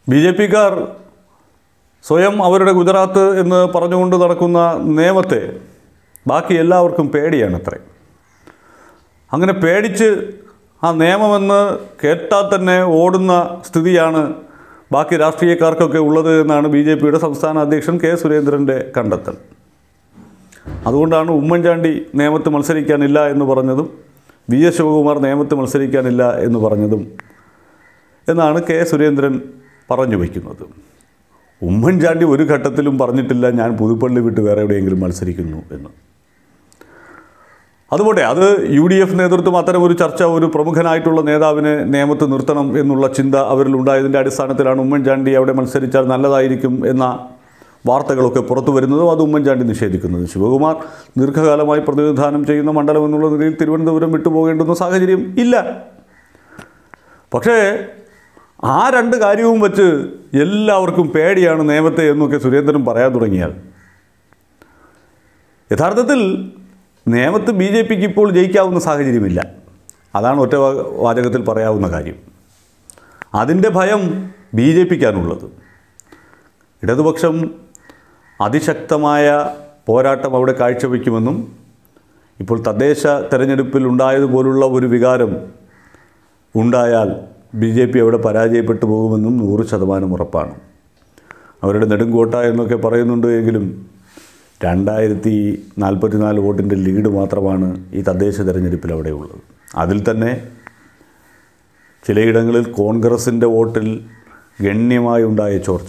B J പിക്കാർ സ്വയം അവരുടെ ഗുജറാത്ത് എന്ന് പറഞ്ഞുകൊണ്ട് നടക്കുന്ന നിയമത്തെ ബാക്കി എല്ലാവർക്കും പേടിയാണത്രേ അങ്ങനെ പേടിച്ച് ആ നിയമമെന്ന് കേട്ടാൽ തന്നെ ഓടുന്ന സ്ഥിതിയാണ് ബാക്കി രാഷ്ട്രീയക്കാർക്കൊക്കെ ഉള്ളത് എന്നാണ് ബി ജെ പിയുടെ സംസ്ഥാന അധ്യക്ഷൻ കെ സുരേന്ദ്രൻ്റെ കണ്ടെത്തൽ അതുകൊണ്ടാണ് ഉമ്മൻചാണ്ടി നിയമത്ത് മത്സരിക്കാനില്ല എന്ന് പറഞ്ഞതും വി എസ് ശിവകുമാർ നിയമത്ത് മത്സരിക്കാനില്ല എന്ന് പറഞ്ഞതും എന്നാണ് കെ സുരേന്ദ്രൻ പറഞ്ഞു വയ്ക്കുന്നത് ഉമ്മൻചാണ്ടി ഒരു ഘട്ടത്തിലും പറഞ്ഞിട്ടില്ല ഞാൻ പുതുപ്പള്ളി വിട്ട് വേറെ എവിടെയെങ്കിലും മത്സരിക്കുന്നു എന്ന് അതുപോട്ടെ അത് യു ഡി എഫ് നേതൃത്വം അത്തരം ഒരു ചർച്ച ഒരു പ്രമുഖനായിട്ടുള്ള നേതാവിനെ നിയമത്ത് നിർത്തണം എന്നുള്ള ചിന്ത അവരിൽ ഉണ്ടായതിൻ്റെ അടിസ്ഥാനത്തിലാണ് ഉമ്മൻചാണ്ടി അവിടെ മത്സരിച്ചാൽ നല്ലതായിരിക്കും എന്ന വാർത്തകളൊക്കെ പുറത്തു വരുന്നതും അത് ഉമ്മൻചാണ്ടി നിഷേധിക്കുന്നതും ശിവകുമാർ ദീർഘകാലമായി പ്രതിനിധാനം ചെയ്യുന്ന മണ്ഡലം എന്നുള്ള നിലയിൽ തിരുവനന്തപുരം വിട്ടുപോകേണ്ടുന്ന സാഹചര്യം ഇല്ല പക്ഷേ ആ രണ്ട് കാര്യവും വെച്ച് എല്ലാവർക്കും പേടിയാണ് നിയമത്തെ എന്നൊക്കെ സുരേന്ദ്രൻ പറയാൻ തുടങ്ങിയാൽ യഥാർത്ഥത്തിൽ നിയമത്ത് ബി ജെ പിക്ക് ഇപ്പോൾ ജയിക്കാവുന്ന സാഹചര്യമില്ല അതാണ് ഒറ്റ വാ- വാചകത്തിൽ പറയാവുന്ന കാര്യം അതിൻ്റെ ഭയം ബി ജെ പിക്കാണുള്ളത് ഇടതുപക്ഷം അതിശക്തമായ പോരാട്ടം അവിടെ കാഴ്ചവെക്കുമെന്നും ഇപ്പോൾ തദ്ദേശ തെരഞ്ഞെടുപ്പിൽ ഉണ്ടായതുപോലുള്ള ഒരു വികാരം ഉണ്ടായാൽ ബി ജെ പി അവിടെ പരാജയപ്പെട്ടു പോകുമെന്നും നൂറ് ശതമാനം ഉറപ്പാണ് അവരുടെ നെടുങ്കോട്ട എന്നൊക്കെ പറയുന്നുണ്ട് എങ്കിലും രണ്ടായിരത്തി നാൽപ്പത്തിനാല് വോട്ടിൻ്റെ ലീഡ് മാത്രമാണ് ഈ തദ്ദേശ തെരഞ്ഞെടുപ്പിൽ അവിടെ ഉള്ളത് അതിൽ തന്നെ ചിലയിടങ്ങളിൽ കോൺഗ്രസിൻ്റെ വോട്ടിൽ ഗണ്യമായി ഉണ്ടായ ചോർച്ച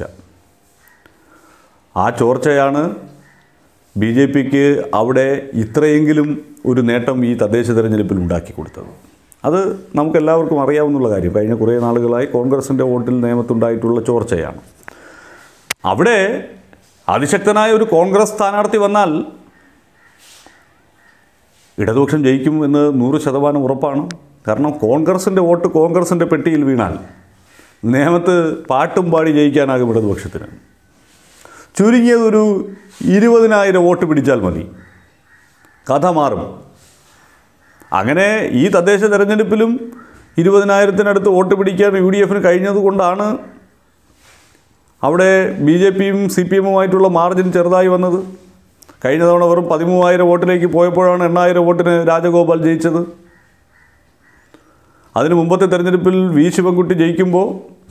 ആ ചോർച്ചയാണ് ബി ജെ പിക്ക് അവിടെ ഇത്രയെങ്കിലും ഒരു നേട്ടം ഈ തദ്ദേശ തെരഞ്ഞെടുപ്പിൽ ഉണ്ടാക്കി കൊടുത്തത് അത് നമുക്കെല്ലാവർക്കും അറിയാവുന്ന കാര്യം കഴിഞ്ഞ കുറേ നാളുകളായി കോൺഗ്രസിൻ്റെ വോട്ടിൽ നിയമത്തുണ്ടായിട്ടുള്ള ചോർച്ചയാണ് അവിടെ അതിശക്തനായ ഒരു കോൺഗ്രസ് സ്ഥാനാർത്ഥി വന്നാൽ ഇടതുപക്ഷം ജയിക്കും എന്ന് നൂറ് ശതമാനം ഉറപ്പാണ് കാരണം കോൺഗ്രസിൻ്റെ വോട്ട് കോൺഗ്രസിൻ്റെ പെട്ടിയിൽ വീണാൽ നിയമത്ത് പാട്ടും പാടി ജയിക്കാനാകും ഇടതുപക്ഷത്തിന് ചുരുങ്ങിയതൊരു ഇരുപതിനായിരം വോട്ട് പിടിച്ചാൽ മതി കഥ മാറും അങ്ങനെ ഈ തദ്ദേശ തെരഞ്ഞെടുപ്പിലും ഇരുപതിനായിരത്തിനടുത്ത് വോട്ട് പിടിക്കാൻ യു ഡി എഫിന് കഴിഞ്ഞതുകൊണ്ടാണ് അവിടെ ബി ജെ പിയും സി പി എമ്മുമായിട്ടുള്ള മാർജിൻ ചെറുതായി വന്നത് കഴിഞ്ഞ തവണ വെറും പതിമൂവായിരം വോട്ടിലേക്ക് പോയപ്പോഴാണ് എണ്ണായിരം വോട്ടിന് രാജഗോപാൽ ജയിച്ചത് അതിന് മുമ്പത്തെ തെരഞ്ഞെടുപ്പിൽ വി ശിവൻകുട്ടി ജയിക്കുമ്പോൾ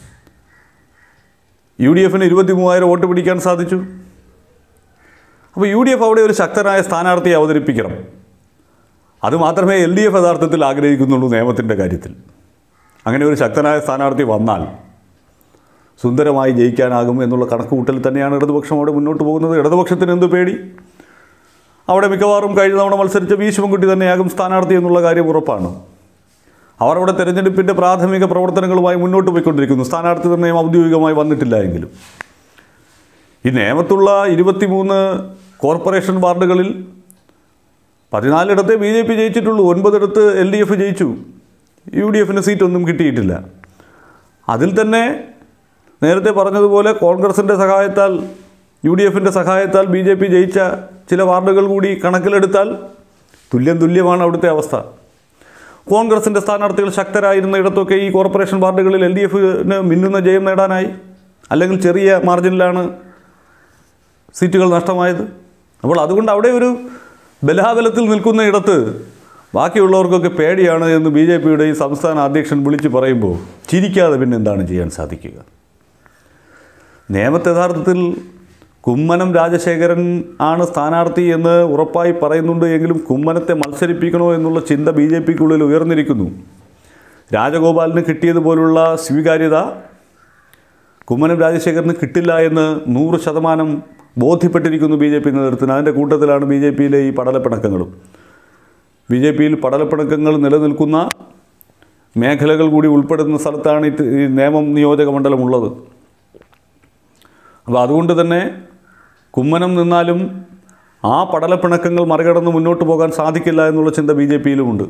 യു ഡി എഫിന് ഇരുപത്തി മൂവായിരം വോട്ട് പിടിക്കാൻ സാധിച്ചു അപ്പോൾ യു ഡി എഫ് അവിടെ ഒരു ശക്തനായ സ്ഥാനാർത്ഥിയെ അവതരിപ്പിക്കണം അതുമാത്രമേ എൽ ഡി എഫ് യഥാർത്ഥത്തിൽ ആഗ്രഹിക്കുന്നുള്ളൂ നിയമത്തിൻ്റെ കാര്യത്തിൽ അങ്ങനെ ഒരു ശക്തനായ സ്ഥാനാർത്ഥി വന്നാൽ സുന്ദരമായി ജയിക്കാനാകും എന്നുള്ള കണക്കുകൂട്ടൽ തന്നെയാണ് ഇടതുപക്ഷം അവിടെ മുന്നോട്ട് പോകുന്നത് ഇടതുപക്ഷത്തിന് എന്ത് പേടി അവിടെ മിക്കവാറും കഴിഞ്ഞ തവണ മത്സരിച്ച വി ശിവൻകുട്ടി തന്നെയാകും സ്ഥാനാർത്ഥി എന്നുള്ള കാര്യം ഉറപ്പാണ് അവർ അവിടെ തെരഞ്ഞെടുപ്പിൻ്റെ പ്രാഥമിക പ്രവർത്തനങ്ങളുമായി മുന്നോട്ട് പോയിക്കൊണ്ടിരിക്കുന്നു സ്ഥാനാർത്ഥി നിർണ്ണയം ഔദ്യോഗികമായി വന്നിട്ടില്ല എങ്കിലും ഈ നിയമത്തുള്ള ഇരുപത്തിമൂന്ന് കോർപ്പറേഷൻ വാർഡുകളിൽ പതിനാലിടത്തെ ബി ജെ പി ജയിച്ചിട്ടുള്ളൂ ഒൻപതിടത്ത് എൽ ഡി എഫ് ജയിച്ചു യു ഡി എഫിന് സീറ്റൊന്നും കിട്ടിയിട്ടില്ല അതിൽ തന്നെ നേരത്തെ പറഞ്ഞതുപോലെ കോൺഗ്രസിൻ്റെ സഹായത്താൽ യു ഡി എഫിൻ്റെ സഹായത്താൽ ബി ജെ പി ജയിച്ച ചില വാർഡുകൾ കൂടി കണക്കിലെടുത്താൽ തുല്യം തുല്യമാണ് അവിടുത്തെ അവസ്ഥ കോൺഗ്രസിൻ്റെ സ്ഥാനാർത്ഥികൾ ശക്തരായിരുന്ന ഇടത്തൊക്കെ ഈ കോർപ്പറേഷൻ വാർഡുകളിൽ എൽ ഡി എഫിന് മിന്നുന്ന ജയം നേടാനായി അല്ലെങ്കിൽ ചെറിയ മാർജിനിലാണ് സീറ്റുകൾ നഷ്ടമായത് അപ്പോൾ അതുകൊണ്ട് അവിടെ ഒരു ബലാബലത്തിൽ നിൽക്കുന്ന ഇടത്ത് ബാക്കിയുള്ളവർക്കൊക്കെ പേടിയാണ് എന്ന് ബി ജെ പിയുടെ ഈ സംസ്ഥാന അധ്യക്ഷൻ വിളിച്ച് പറയുമ്പോൾ ചിരിക്കാതെ പിന്നെ എന്താണ് ചെയ്യാൻ സാധിക്കുക നിയമത്തെ യഥാർത്ഥത്തിൽ കുമ്മനം രാജശേഖരൻ ആണ് സ്ഥാനാർത്ഥി എന്ന് ഉറപ്പായി പറയുന്നുണ്ട് എങ്കിലും കുമ്മനത്തെ മത്സരിപ്പിക്കണോ എന്നുള്ള ചിന്ത ബി ജെ പിക്കുള്ളിൽ ഉയർന്നിരിക്കുന്നു രാജഗോപാലിന് കിട്ടിയതുപോലുള്ള സ്വീകാര്യത കുമ്മനം രാജശേഖരന് കിട്ടില്ല എന്ന് നൂറ് ശതമാനം ബോധ്യപ്പെട്ടിരിക്കുന്നു ബി ജെ പി നേതൃത്വത്തിന് അതിൻ്റെ കൂട്ടത്തിലാണ് ബി ജെ പിയിലെ ഈ പടലപ്പിണക്കങ്ങളും ബി ജെ പിയിൽ പടലപ്പിണക്കങ്ങൾ നിലനിൽക്കുന്ന മേഖലകൾ കൂടി ഉൾപ്പെടുന്ന സ്ഥലത്താണ് ഇത് ഈ നേമം നിയോജക മണ്ഡലമുള്ളത് അപ്പോൾ അതുകൊണ്ട് തന്നെ കുമ്മനം നിന്നാലും ആ പടലപ്പിണക്കങ്ങൾ മറികടന്ന് മുന്നോട്ട് പോകാൻ സാധിക്കില്ല എന്നുള്ള ചിന്ത ബി ജെ പിയിലുമുണ്ട്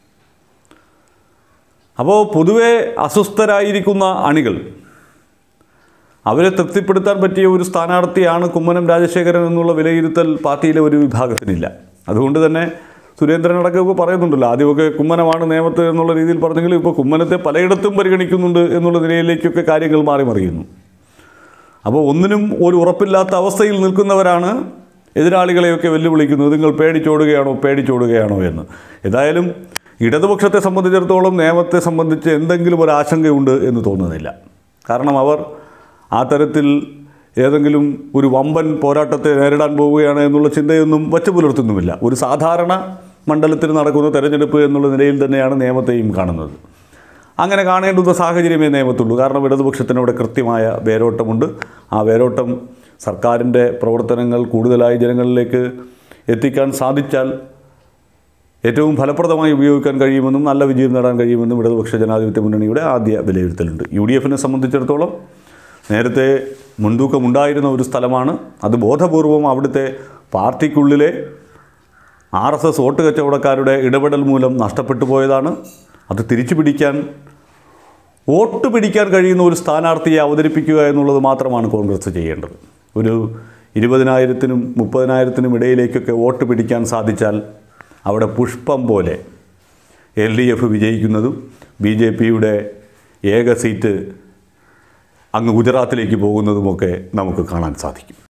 അപ്പോൾ പൊതുവെ അസ്വസ്ഥരായിരിക്കുന്ന അണികൾ അവരെ തൃപ്തിപ്പെടുത്താൻ പറ്റിയ ഒരു സ്ഥാനാർത്ഥിയാണ് കുമ്മനം രാജശേഖരൻ എന്നുള്ള വിലയിരുത്തൽ പാർട്ടിയിലെ ഒരു വിഭാഗത്തിനില്ല അതുകൊണ്ട് തന്നെ സുരേന്ദ്രനടക്കം ഇപ്പോൾ പറയുന്നുണ്ടല്ലോ ആദ്യമൊക്കെ കുമ്മനമാണ് നിയമത്ത് എന്നുള്ള രീതിയിൽ പറഞ്ഞെങ്കിലും ഇപ്പോൾ കുമ്മനത്തെ പലയിടത്തും പരിഗണിക്കുന്നുണ്ട് എന്നുള്ള നിലയിലേക്കൊക്കെ കാര്യങ്ങൾ മാറി മറിയുന്നു അപ്പോൾ ഒന്നിനും ഒരു ഉറപ്പില്ലാത്ത അവസ്ഥയിൽ നിൽക്കുന്നവരാണ് എതിരാളികളെയൊക്കെ വെല്ലുവിളിക്കുന്നത് നിങ്ങൾ പേടിച്ചോടുകയാണോ പേടിച്ചോടുകയാണോ എന്ന് ഏതായാലും ഇടതുപക്ഷത്തെ സംബന്ധിച്ചിടത്തോളം നിയമത്തെ സംബന്ധിച്ച് എന്തെങ്കിലും ഒരു ആശങ്കയുണ്ട് എന്ന് തോന്നുന്നില്ല കാരണം അവർ ആ തരത്തിൽ ഏതെങ്കിലും ഒരു വമ്പൻ പോരാട്ടത്തെ നേരിടാൻ പോവുകയാണ് എന്നുള്ള ചിന്തയൊന്നും വച്ചു പുലർത്തുന്നുമില്ല ഒരു സാധാരണ മണ്ഡലത്തിൽ നടക്കുന്ന തെരഞ്ഞെടുപ്പ് എന്നുള്ള നിലയിൽ തന്നെയാണ് നിയമത്തെയും കാണുന്നത് അങ്ങനെ കാണേണ്ടുന്ന സാഹചര്യമേ നിയമത്തുള്ളൂ കാരണം ഇടതുപക്ഷത്തിന് അവിടെ കൃത്യമായ വേരോട്ടമുണ്ട് ആ വേരോട്ടം സർക്കാരിൻ്റെ പ്രവർത്തനങ്ങൾ കൂടുതലായി ജനങ്ങളിലേക്ക് എത്തിക്കാൻ സാധിച്ചാൽ ഏറ്റവും ഫലപ്രദമായി ഉപയോഗിക്കാൻ കഴിയുമെന്നും നല്ല വിജയം നേടാൻ കഴിയുമെന്നും ഇടതുപക്ഷ ജനാധിപത്യ മുന്നണിയുടെ ആദ്യ വിലയിരുത്തലുണ്ട് യു ഡി എഫിനെ സംബന്ധിച്ചിടത്തോളം നേരത്തെ മുൻതൂക്കമുണ്ടായിരുന്ന ഒരു സ്ഥലമാണ് അത് ബോധപൂർവം അവിടുത്തെ പാർട്ടിക്കുള്ളിലെ ആർ എസ് എസ് വോട്ട് കച്ചവടക്കാരുടെ ഇടപെടൽ മൂലം നഷ്ടപ്പെട്ടു പോയതാണ് അത് തിരിച്ചു പിടിക്കാൻ വോട്ട് പിടിക്കാൻ കഴിയുന്ന ഒരു സ്ഥാനാർത്ഥിയെ അവതരിപ്പിക്കുക എന്നുള്ളത് മാത്രമാണ് കോൺഗ്രസ് ചെയ്യേണ്ടത് ഒരു ഇരുപതിനായിരത്തിനും മുപ്പതിനായിരത്തിനും ഇടയിലേക്കൊക്കെ വോട്ട് പിടിക്കാൻ സാധിച്ചാൽ അവിടെ പുഷ്പം പോലെ എൽ ഡി എഫ് വിജയിക്കുന്നതും ബി ജെ പിയുടെ ഏക സീറ്റ് അങ്ങ് ഗുജറാത്തിലേക്ക് പോകുന്നതുമൊക്കെ നമുക്ക് കാണാൻ സാധിക്കും